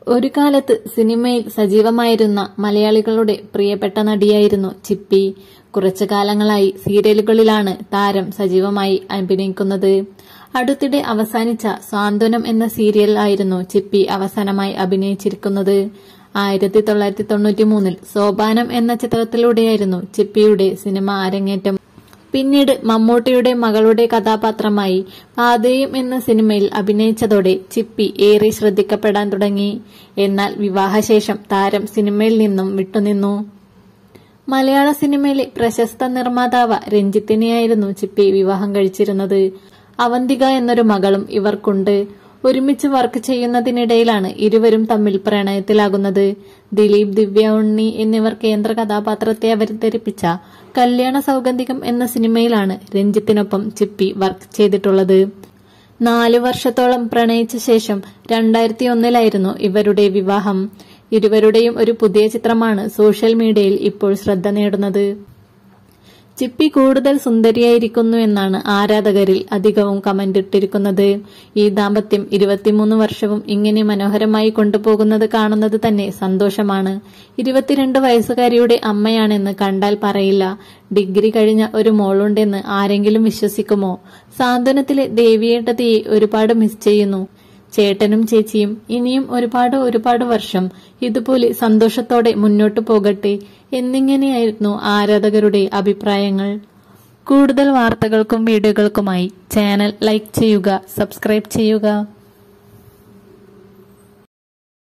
ഒരു കാലത്ത് സിനിമയിൽ സജീവമായിരുന്ന മലയാളികളുടെ പ്രിയപ്പെട്ട നടിയായിരുന്നു ചിപ്പി കുറച്ചു കാലങ്ങളായി സീരിയലുകളിലാണ് താരം സജീവമായി അഭിനയിക്കുന്നത് അടുത്തിടെ അവസാനിച്ച സാന്ത്വനം എന്ന സീരിയൽ ആയിരുന്നു ചിപ്പി അവസാനമായി അഭിനയിച്ചിരിക്കുന്നത് ആയിരത്തി തൊള്ളായിരത്തി തൊണ്ണൂറ്റി മൂന്നിൽ സോപാനം എന്ന ചിത്രത്തിലൂടെയായിരുന്നു ചിപ്പിയുടെ സിനിമ അരങ്ങേറ്റം പിന്നീട് മമ്മൂട്ടിയുടെ മകളുടെ കഥാപാത്രമായി പാതയും എന്ന സിനിമയിൽ അഭിനയിച്ചതോടെ ചിപ്പി ഏറെ ശ്രദ്ധിക്കപ്പെടാൻ തുടങ്ങി എന്നാൽ വിവാഹശേഷം താരം സിനിമയിൽ നിന്നും വിട്ടുനിന്നു മലയാള സിനിമയിലെ പ്രശസ്ത നിർമ്മാതാവ് രഞ്ജിത്തിനെയായിരുന്നു ചിപ്പി വിവാഹം കഴിച്ചിരുന്നത് അവന്തിക എന്നൊരു മകളും ഇവർക്കുണ്ട് ഒരുമിച്ച് വർക്ക് ചെയ്യുന്നതിനിടയിലാണ് ഇരുവരും തമ്മിൽ പ്രണയത്തിലാകുന്നത് ദിലീപ് ദിവ്യ ഉണ്ണി എന്നിവർ കേന്ദ്ര കഥാപാത്രത്തെ അവതരിപ്പിച്ച കല്യാണ സൗഗന്ധികം എന്ന സിനിമയിലാണ് രഞ്ജിത്തിനൊപ്പം ചിപ്പി വർക്ക് ചെയ്തിട്ടുള്ളത് നാലു വർഷത്തോളം പ്രണയിച്ച ശേഷം രണ്ടായിരത്തി ഒന്നിലായിരുന്നു ഇവരുടെ വിവാഹം ഇരുവരുടെയും ഒരു പുതിയ ചിത്രമാണ് സോഷ്യൽ മീഡിയയിൽ ഇപ്പോൾ ശ്രദ്ധ നേടുന്നത് ചിപ്പി കൂടുതൽ സുന്ദരിയായിരിക്കുന്നു എന്നാണ് ആരാധകരിൽ അധികവും കമന്റ് ഇട്ടിരിക്കുന്നത് ഈ ദാമ്പത്യം ഇരുപത്തിമൂന്ന് വർഷവും ഇങ്ങനെ മനോഹരമായി കൊണ്ടുപോകുന്നത് കാണുന്നത് തന്നെ സന്തോഷമാണ് ഇരുപത്തിരണ്ട് വയസ്സുകാരിയുടെ അമ്മയാണെന്ന് കണ്ടാൽ പറയില്ല ഡിഗ്രി കഴിഞ്ഞ ഒരു മോളുണ്ടെന്ന് ആരെങ്കിലും വിശ്വസിക്കുമോ സാന്ത്വനത്തിലെ ദേവിയേട്ടതിയെ ഒരുപാട് മിസ് ചെയ്യുന്നു ചേട്ടനും ചേച്ചിയും ഇനിയും ഒരുപാട് ഒരുപാട് വർഷം ഇതുപോലെ സന്തോഷത്തോടെ മുന്നോട്ടു പോകട്ടെ എന്നിങ്ങനെയായിരുന്നു ആരാധകരുടെ അഭിപ്രായങ്ങൾ കൂടുതൽ വാർത്തകൾക്കും വീഡിയോകൾക്കുമായി ചാനൽ ലൈക്ക് ചെയ്യുക സബ്സ്ക്രൈബ് ചെയ്യുക